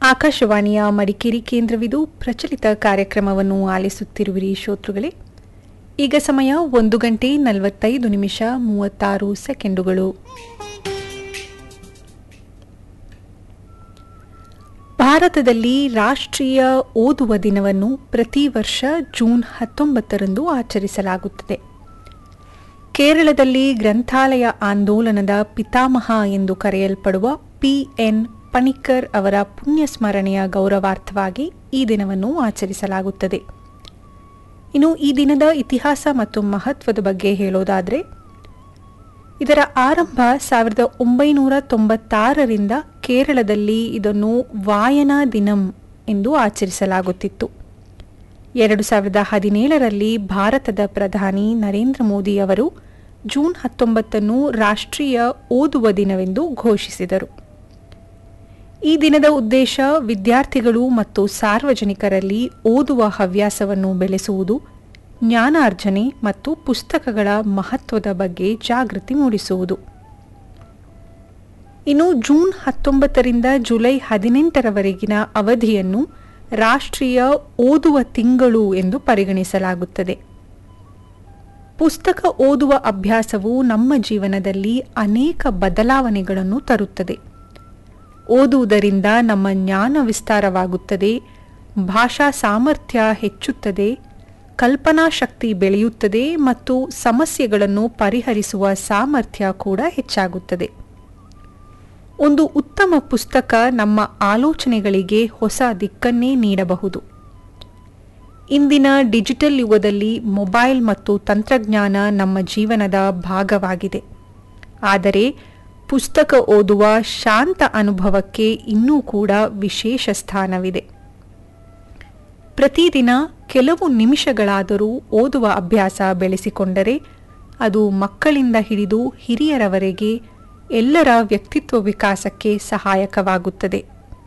ಆಕಾಶವಾಣಿಯ ಮಡಿಕೇರಿ ಕೇಂದ್ರವಿದು ಪ್ರಚಲಿತ ಕಾರ್ಯಕ್ರಮವನ್ನು ಆಲಿಸುತ್ತಿರುವಿರಿ ಶ್ರೋತೃಗಳೇ ಈಗ ಸಮಯ ಒಂದು ಗಂಟೆ ನಲವತ್ತೈದು ನಿಮಿಷ ಮೂವತ್ತಾರು ಸೆಕೆಂಡುಗಳು ಭಾರತದಲ್ಲಿ ರಾಷ್ಟ್ರೀಯ ಓದುವ ದಿನವನ್ನು ಪ್ರತಿ ವರ್ಷ ಜೂನ್ ಹತ್ತೊಂಬತ್ತರಂದು ಆಚರಿಸಲಾಗುತ್ತದೆ ಕೇರಳದಲ್ಲಿ ಗ್ರಂಥಾಲಯ ಆಂದೋಲನದ ಪಿತಾಮಹ ಎಂದು ಕರೆಯಲ್ಪಡುವ ಪಿ ಎನ್ ಪಣಿಕ್ಕರ್ ಅವರ ಪುಣ್ಯಸ್ಮರಣೆಯ ಗೌರವಾರ್ಥವಾಗಿ ಈ ದಿನವನ್ನು ಆಚರಿಸಲಾಗುತ್ತದೆ ಇನ್ನು ಈ ದಿನದ ಇತಿಹಾಸ ಮತ್ತು ಮಹತ್ವದ ಬಗ್ಗೆ ಹೇಳೋದಾದರೆ ಇದರ ಆರಂಭ ಸಾವಿರದ ಒಂಬೈನೂರ ತೊಂಬತ್ತಾರರಿಂದ ಕೇರಳದಲ್ಲಿ ಇದನ್ನು ವಾಯನಾ ದಿನಂ ಎಂದು ಆಚರಿಸಲಾಗುತ್ತಿತ್ತು ಎರಡು ಸಾವಿರದ ಹದಿನೇಳರಲ್ಲಿ ಭಾರತದ ಪ್ರಧಾನಿ ನರೇಂದ್ರ ಮೋದಿ ಅವರು ಜೂನ್ ಹತ್ತೊಂಬತ್ತನ್ನು ರಾಷ್ಟ್ರೀಯ ಓದುವ ದಿನವೆಂದು ಘೋಷಿಸಿದರು ಈ ದಿನದ ಉದ್ದೇಶ ವಿದ್ಯಾರ್ಥಿಗಳು ಮತ್ತು ಸಾರ್ವಜನಿಕರಲ್ಲಿ ಓದುವ ಹವ್ಯಾಸವನ್ನು ಬೆಳೆಸುವುದು ಜ್ಞಾನಾರ್ಜನೆ ಮತ್ತು ಪುಸ್ತಕಗಳ ಮಹತ್ವದ ಬಗ್ಗೆ ಜಾಗೃತಿ ಮೂಡಿಸುವುದು ಇನ್ನು ಜೂನ್ ಹತ್ತೊಂಬತ್ತರಿಂದ ಜುಲೈ ಹದಿನೆಂಟರವರೆಗಿನ ಅವಧಿಯನ್ನು ರಾಷ್ಟ್ರೀಯ ಓದುವ ತಿಂಗಳು ಎಂದು ಪರಿಗಣಿಸಲಾಗುತ್ತದೆ ಪುಸ್ತಕ ಓದುವ ಅಭ್ಯಾಸವು ನಮ್ಮ ಜೀವನದಲ್ಲಿ ಅನೇಕ ಬದಲಾವಣೆಗಳನ್ನು ತರುತ್ತದೆ ಓದುವುದರಿಂದ ನಮ್ಮ ಜ್ಞಾನ ವಿಸ್ತಾರವಾಗುತ್ತದೆ ಭಾಷಾ ಸಾಮರ್ಥ್ಯ ಹೆಚ್ಚುತ್ತದೆ ಕಲ್ಪನಾ ಶಕ್ತಿ ಬೆಳೆಯುತ್ತದೆ ಮತ್ತು ಸಮಸ್ಯೆಗಳನ್ನು ಪರಿಹರಿಸುವ ಸಾಮರ್ಥ್ಯ ಕೂಡ ಹೆಚ್ಚಾಗುತ್ತದೆ ಒಂದು ಉತ್ತಮ ಪುಸ್ತಕ ನಮ್ಮ ಆಲೋಚನೆಗಳಿಗೆ ಹೊಸ ದಿಕ್ಕನ್ನೇ ನೀಡಬಹುದು ಇಂದಿನ ಡಿಜಿಟಲ್ ಯುಗದಲ್ಲಿ ಮೊಬೈಲ್ ಮತ್ತು ತಂತ್ರಜ್ಞಾನ ನಮ್ಮ ಜೀವನದ ಭಾಗವಾಗಿದೆ ಆದರೆ ಪುಸ್ತಕ ಓದುವ ಶಾಂತ ಅನುಭವಕ್ಕೆ ಇನ್ನೂ ಕೂಡ ವಿಶೇಷ ಸ್ಥಾನವಿದೆ ಪ್ರತಿದಿನ ಕೆಲವು ನಿಮಿಷಗಳಾದರೂ ಓದುವ ಅಭ್ಯಾಸ ಬೆಳೆಸಿಕೊಂಡರೆ ಅದು ಮಕ್ಕಳಿಂದ ಹಿಡಿದು ಹಿರಿಯರವರೆಗೆ ಎಲ್ಲರ ವ್ಯಕ್ತಿತ್ವ ವಿಕಾಸಕ್ಕೆ ಸಹಾಯಕವಾಗುತ್ತದೆ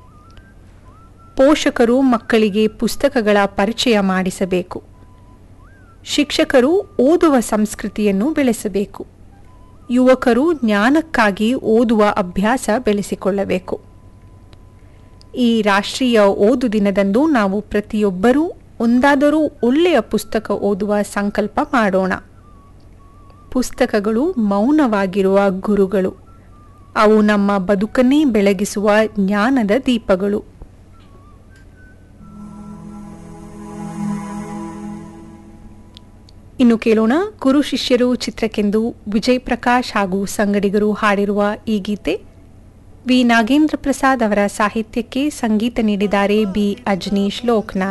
ಪೋಷಕರು ಮಕ್ಕಳಿಗೆ ಪುಸ್ತಕಗಳ ಪರಿಚಯ ಮಾಡಿಸಬೇಕು ಶಿಕ್ಷಕರು ಓದುವ ಸಂಸ್ಕೃತಿಯನ್ನು ಬೆಳೆಸಬೇಕು ಯುವಕರು ಜ್ಞಾನಕ್ಕಾಗಿ ಓದುವ ಅಭ್ಯಾಸ ಬೆಳೆಸಿಕೊಳ್ಳಬೇಕು ಈ ರಾಷ್ಟ್ರೀಯ ಓದು ದಿನದಂದು ನಾವು ಪ್ರತಿಯೊಬ್ಬರೂ ಒಂದಾದರೂ ಒಳ್ಳೆಯ ಪುಸ್ತಕ ಓದುವ ಸಂಕಲ್ಪ ಮಾಡೋಣ ಪುಸ್ತಕಗಳು ಮೌನವಾಗಿರುವ ಗುರುಗಳು ಅವು ನಮ್ಮ ಬದುಕನ್ನೇ ಬೆಳಗಿಸುವ ಜ್ಞಾನದ ದೀಪಗಳು ಇನ್ನು ಕೇಳೋಣ ಗುರು ಶಿಷ್ಯರು ಚಿತ್ರಕ್ಕೆಂದು ವಿಜಯ್ ಪ್ರಕಾಶ್ ಹಾಗೂ ಸಂಗಡಿಗರು ಹಾಡಿರುವ ಈ ಗೀತೆ ವಿ ನಾಗೇಂದ್ರ ಪ್ರಸಾದ್ ಅವರ ಸಾಹಿತ್ಯಕ್ಕೆ ಸಂಗೀತ ನೀಡಿದ್ದಾರೆ ಬಿ ಅಜ್ನೀಶ್ ಲೋಕನಾಥ್